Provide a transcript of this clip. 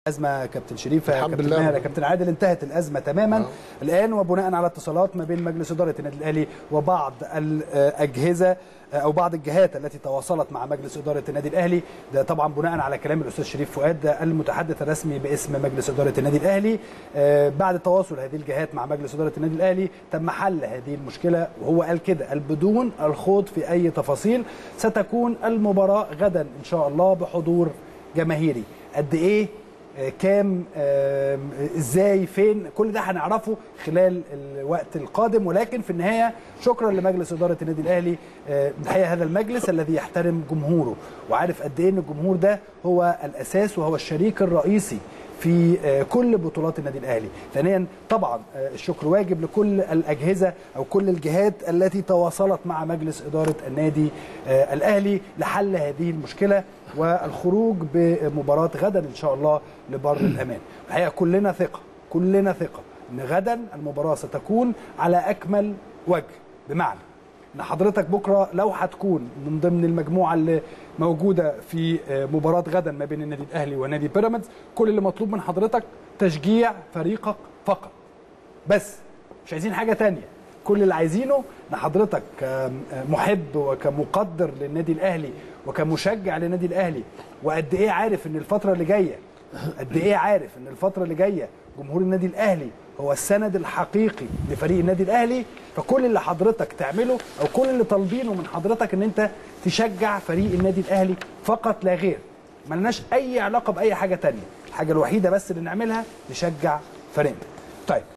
ازمه كابتن شريفه الحمد كابتن لله. ماهر كابتن عادل انتهت الازمه تماما آه. الان وبناء على اتصالات ما بين مجلس اداره النادي الاهلي وبعض الاجهزه او بعض الجهات التي تواصلت مع مجلس اداره النادي الاهلي ده طبعا بناء على كلام الاستاذ شريف فؤاد ده المتحدث الرسمي باسم مجلس اداره النادي الاهلي آه، بعد تواصل هذه الجهات مع مجلس اداره النادي الاهلي تم حل هذه المشكله وهو قال كده قال بدون الخوض في اي تفاصيل ستكون المباراه غدا ان شاء الله بحضور جماهيري قد ايه آه، كام آه، ازاي فين كل ده هنعرفه خلال الوقت القادم ولكن في النهايه شكرا لمجلس اداره النادي الاهلي آه، الحقيقه هذا المجلس الذي يحترم جمهوره وعارف قد ايه ان الجمهور ده هو الاساس وهو الشريك الرئيسي في آه، كل بطولات النادي الاهلي ثانيا طبعا آه، الشكر واجب لكل الاجهزه او كل الجهات التي تواصلت مع مجلس اداره النادي آه، الاهلي لحل هذه المشكله والخروج بمباراه غدا ان شاء الله لبر الامان الحقيقه كلنا ثقه كلنا ثقه ان غدا المباراه ستكون على اكمل وجه بمعنى ان حضرتك بكره لو هتكون من ضمن المجموعه اللي موجوده في آه، مباراه غدا ما بين النادي الاهلي ونادي بيراميدز كل اللي مطلوب من حضرتك تشجيع فريقك فقط بس مش عايزين حاجه تانية كل اللي عايزينه ان حضرتك كمحب وكمقدر للنادي الاهلي وكمشجع للنادي الاهلي وقد ايه عارف ان الفتره اللي جايه قد ايه عارف ان الفتره اللي جايه جمهور النادي الاهلي هو السند الحقيقي لفريق النادي الاهلي فكل اللي حضرتك تعمله او كل اللي طالبينه من حضرتك ان انت تشجع فريق النادي الاهلي فقط لا غير ملناش اي علاقه باي حاجه تانية الحاجه الوحيده بس اللي نعملها نشجع فريقنا طيب